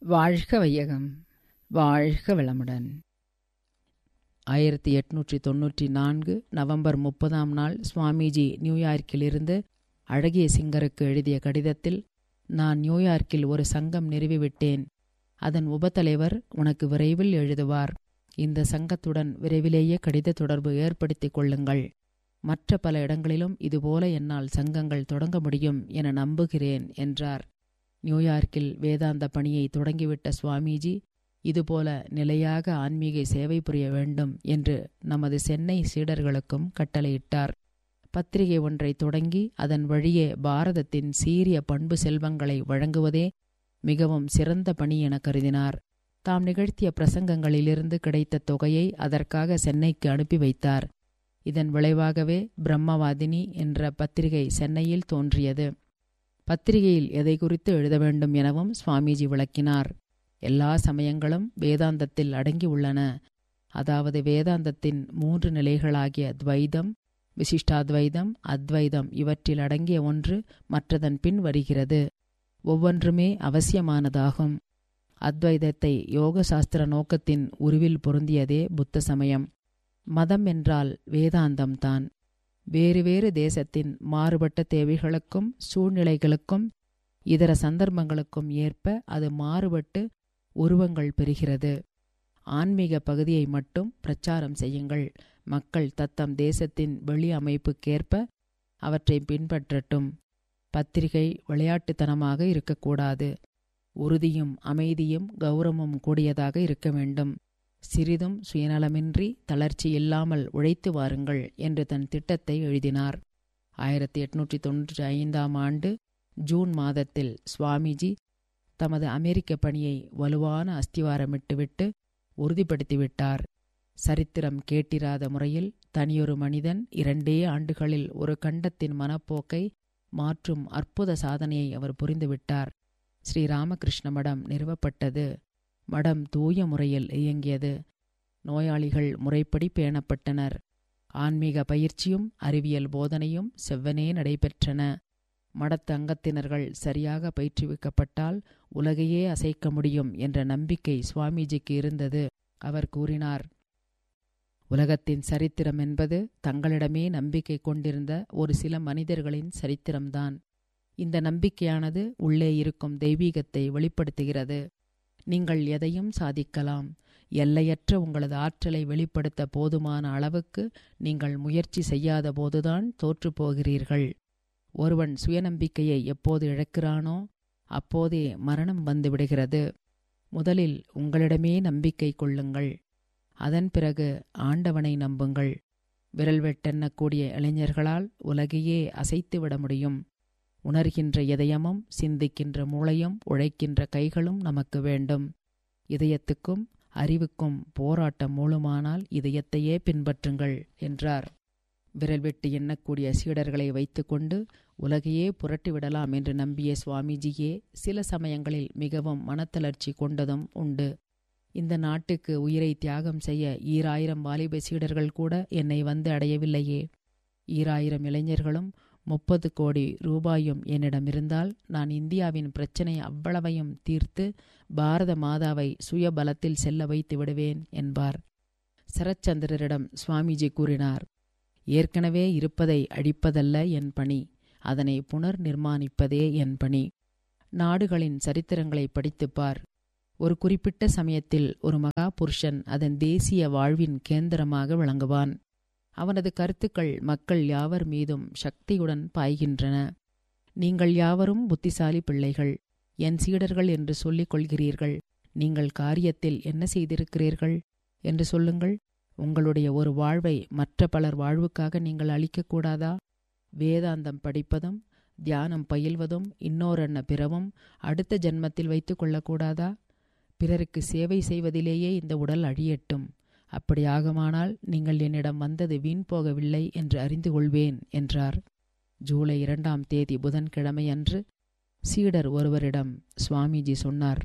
வாழ்க வையகம் வாழ்க வளமுடன் ஆயிரத்தி எட்நூற்றி தொன்னூற்றி நான்கு நவம்பர் முப்பதாம் நாள் சுவாமிஜி நியூயார்க்கிலிருந்து அழகிய சிங்கருக்கு எழுதிய கடிதத்தில் நான் நியூயார்க்கில் ஒரு சங்கம் நிறுவிவிட்டேன் அதன் உபத்தலைவர் உனக்கு விரைவில் எழுதுவார் இந்த சங்கத்துடன் விரைவிலேயே கடித தொடர்பு ஏற்படுத்திக் கொள்ளுங்கள் மற்ற பல இடங்களிலும் இதுபோல என்னால் சங்கங்கள் தொடங்க முடியும் என நம்புகிறேன் என்றார் நியூயார்க்கில் வேதாந்த பணியை தொடங்கிவிட்ட சுவாமிஜி இதுபோல நிலையாக ஆன்மீக சேவை புரிய வேண்டும் என்று நமது சென்னை சீடர்களுக்கும் கட்டளையிட்டார் பத்திரிகை ஒன்றை தொடங்கி அதன் வழியே பாரதத்தின் சீரிய பண்பு செல்வங்களை வழங்குவதே மிகவும் சிறந்த பணி என கருதினார் தாம் நிகழ்த்திய பிரசங்கங்களிலிருந்து கிடைத்த தொகையை அதற்காக சென்னைக்கு அனுப்பி வைத்தார் இதன் விளைவாகவே பிரம்மவாதினி என்ற பத்திரிகை சென்னையில் தோன்றியது பத்திரிகையில் எதை குறித்து எழுத வேண்டும் எனவும் சுவாமிஜி விளக்கினார் எல்லா சமயங்களும் வேதாந்தத்தில் அடங்கி உள்ளன அதாவது வேதாந்தத்தின் மூன்று நிலைகளாகிய துவைதம் விசிஷ்டாத்வைதம் அத்வைதம் இவற்றில் அடங்கிய ஒன்று மற்றதன் பின் வருகிறது ஒவ்வொன்றுமே அவசியமானதாகும் அத்வைதத்தை யோக சாஸ்திர நோக்கத்தின் உருவில் பொருந்தியதே புத்த சமயம் மதம் என்றால் வேதாந்தம்தான் வேறு வேறு தேசத்தின் மாறுபட்ட தேவைகளுக்கும் சூழ்நிலைகளுக்கும் இதர சந்தர்ப்பங்களுக்கும் ஏற்ப அது மாறுபட்டு உருவங்கள் பெறுகிறது ஆன்மீக பகுதியை மட்டும் பிரச்சாரம் செய்யுங்கள் மக்கள் தத்தம் தேசத்தின் வெளி அமைப்புக்கேற்ப அவற்றை பின்பற்றட்டும் பத்திரிகை விளையாட்டுத்தனமாக இருக்கக்கூடாது உறுதியும் அமைதியும் கௌரவமும் கூடியதாக இருக்க வேண்டும் சிறிதும் சுயநலமின்றி தளர்ச்சி இல்லாமல் உழைத்து வாருங்கள் என்று தன் திட்டத்தை எழுதினார் ஆயிரத்தி எட்நூற்றி தொன்னூற்றி ஐந்தாம் ஆண்டு ஜூன் மாதத்தில் சுவாமிஜி தமது அமெரிக்க பணியை வலுவான அஸ்திவாரமிட்டுவிட்டு உறுதிப்படுத்திவிட்டார் சரித்திரம் கேட்டிராத முறையில் தனியொரு மனிதன் இரண்டே ஆண்டுகளில் ஒரு கண்டத்தின் மனப்போக்கை மாற்றும் அற்புத சாதனையை அவர் புரிந்துவிட்டார் ஸ்ரீ ராமகிருஷ்ண மடம் நிறுவப்பட்டது மடம் தூய முறையில் இயங்கியது நோயாளிகள் முறைப்படி பேணப்பட்டனர் ஆன்மீக பயிற்சியும் அறிவியல் போதனையும் செவ்வனே நடைபெற்றன மடத்து அங்கத்தினர்கள் சரியாக பயிற்றுவிக்கப்பட்டால் உலகையே அசைக்க முடியும் என்ற நம்பிக்கை சுவாமிஜிக்கு இருந்தது அவர் கூறினார் உலகத்தின் சரித்திரம் என்பது தங்களிடமே நம்பிக்கை கொண்டிருந்த ஒரு சில மனிதர்களின் சரித்திரம்தான் இந்த நம்பிக்கையானது உள்ளே இருக்கும் தெய்வீகத்தை வெளிப்படுத்துகிறது நீங்கள் எதையும் சாதிக்கலாம் எல்லையற்ற உங்களது ஆற்றலை வெளிப்படுத்த போதுமான அளவுக்கு நீங்கள் முயற்சி செய்யாத போதுதான் தோற்றுப்போகிறீர்கள் ஒருவன் சுயநம்பிக்கையை எப்போது இழக்கிறானோ அப்போதே மரணம் வந்துவிடுகிறது முதலில் உங்களிடமே நம்பிக்கை கொள்ளுங்கள் அதன் பிறகு ஆண்டவனை நம்புங்கள் விரல் வெட்டெண்ணக்கூடிய இளைஞர்களால் உலகையே அசைத்துவிட முடியும் உணர்கின்ற இதயமும் சிந்திக்கின்ற மூளையும் உழைக்கின்ற கைகளும் நமக்கு வேண்டும் இதயத்துக்கும் அறிவுக்கும் போராட்டம் மூலமானால் இதயத்தையே பின்பற்றுங்கள் என்றார் விரல் வெட்டு எண்ணக்கூடிய சீடர்களை வைத்துக்கொண்டு உலகையே புரட்டிவிடலாம் என்று நம்பிய சுவாமிஜியே சில சமயங்களில் மிகவும் மனத்தளர்ச்சி கொண்டதும் உண்டு இந்த நாட்டுக்கு உயிரை தியாகம் செய்ய ஈராயிரம் வாலிப சீடர்கள் கூட என்னை வந்து அடையவில்லையே ஈராயிரம் இளைஞர்களும் முப்பது கோடி ரூபாயும் என்னிடம் இருந்தால் நான் இந்தியாவின் பிரச்சனை அவ்வளவையும் தீர்த்து பாரத மாதாவை சுய பலத்தில் செல்ல வைத்து விடுவேன் என்பார் சரச்சந்திரரிடம் சுவாமிஜி கூறினார் ஏற்கனவே இருப்பதை அழிப்பதல்ல என் பணி அதனை புனர் நிர்மாணிப்பதே என் பணி நாடுகளின் சரித்திரங்களை படித்துப்பார் ஒரு குறிப்பிட்ட சமயத்தில் ஒரு மகா புருஷன் அதன் தேசிய வாழ்வின் கேந்திரமாக விளங்குவான் அவனது கருத்துக்கள் மக்கள் யாவர் மீதும் சக்தியுடன் பாய்கின்றன நீங்கள் யாவரும் புத்திசாலி பிள்ளைகள் என் சீடர்கள் என்று சொல்லிக் கொள்கிறீர்கள் நீங்கள் காரியத்தில் என்ன செய்திருக்கிறீர்கள் என்று சொல்லுங்கள் உங்களுடைய ஒரு வாழ்வை மற்ற பலர் வாழ்வுக்காக நீங்கள் அளிக்கக்கூடாதா வேதாந்தம் படிப்பதும் தியானம் பயில்வதும் இன்னோரென்ன பிறவும் அடுத்த ஜென்மத்தில் வைத்து கொள்ளக்கூடாதா பிறருக்கு சேவை செய்வதிலேயே இந்த உடல் அழியட்டும் அப்படியாகுமானால் நீங்கள் என்னிடம் வந்தது வீண் போகவில்லை என்று அறிந்து கொள்வேன் என்றார் ஜூலை இரண்டாம் தேதி புதன்கிழமை அன்று சீடர் ஒருவரிடம் சுவாமிஜி சொன்னார்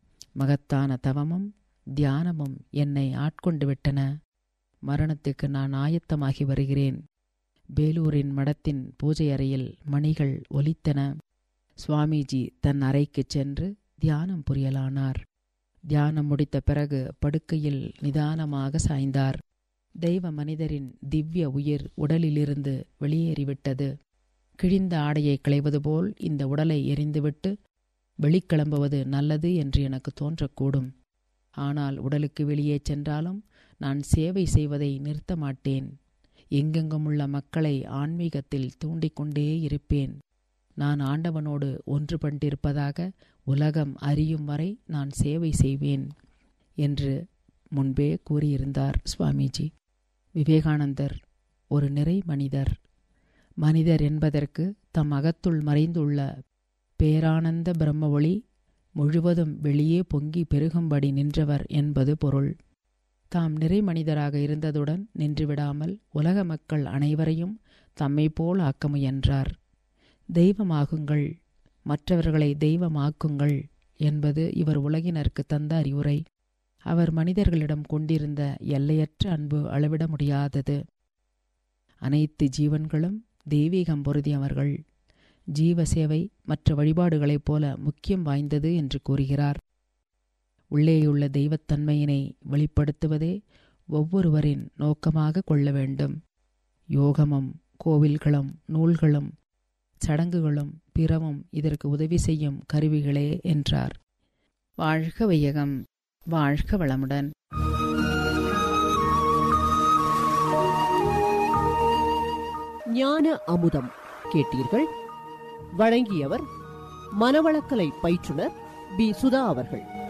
மகத்தான தவமும் தியானமும் என்னை ஆட்கொண்டு விட்டன மரணத்துக்கு நான் ஆயத்தமாகி வருகிறேன் பேலூரின் மடத்தின் பூஜை அறையில் மணிகள் ஒலித்தன சுவாமிஜி தன் அறைக்குச் சென்று தியானம் புரியலானார் தியானம் முடித்த பிறகு படுக்கையில் நிதானமாக சாய்ந்தார் தெய்வ மனிதரின் திவ்ய உயிர் உடலிலிருந்து வெளியேறிவிட்டது கிழிந்த ஆடையை களைவது போல் இந்த உடலை எரிந்துவிட்டு வெளிக்கிளம்புவது நல்லது என்று எனக்கு தோன்றக்கூடும் ஆனால் உடலுக்கு வெளியே சென்றாலும் நான் சேவை செய்வதை நிறுத்த மாட்டேன் எங்கெங்கும் உள்ள மக்களை ஆன்மீகத்தில் தூண்டிக்கொண்டே இருப்பேன் நான் ஆண்டவனோடு ஒன்றுபட்டிருப்பதாக உலகம் அறியும் வரை நான் சேவை செய்வேன் என்று முன்பே கூறியிருந்தார் சுவாமிஜி விவேகானந்தர் ஒரு நிறை மனிதர் மனிதர் என்பதற்கு தம் அகத்துள் மறைந்துள்ள பேரானந்த பிரம்ம ஒளி முழுவதும் வெளியே பொங்கி பெருகும்படி நின்றவர் என்பது பொருள் தாம் நிறை மனிதராக இருந்ததுடன் நின்றுவிடாமல் உலக மக்கள் அனைவரையும் தம்மை போல் ஆக்க முயன்றார் தெய்வமாகுங்கள் மற்றவர்களை தெய்வமாக்குங்கள் என்பது இவர் உலகினருக்கு தந்த அறிவுரை அவர் மனிதர்களிடம் கொண்டிருந்த எல்லையற்ற அன்பு அளவிட முடியாதது அனைத்து ஜீவன்களும் தெய்வீகம் பொருதியவர்கள் ஜீவ சேவை மற்ற வழிபாடுகளைப் போல முக்கியம் வாய்ந்தது என்று கூறுகிறார் உள்ளேயுள்ள தெய்வத்தன்மையினை வெளிப்படுத்துவதே ஒவ்வொருவரின் நோக்கமாக கொள்ள வேண்டும் யோகமும் கோவில்களும் நூல்களும் சடங்குகளும் பிறவும் இதற்கு உதவி செய்யும் கருவிகளே என்றார் வாழ்க வையகம் வாழ்க வளமுடன் ஞான அமுதம் கேட்டீர்கள் வழங்கியவர் மனவளக்கலை பயிற்றுனர் பி சுதா அவர்கள்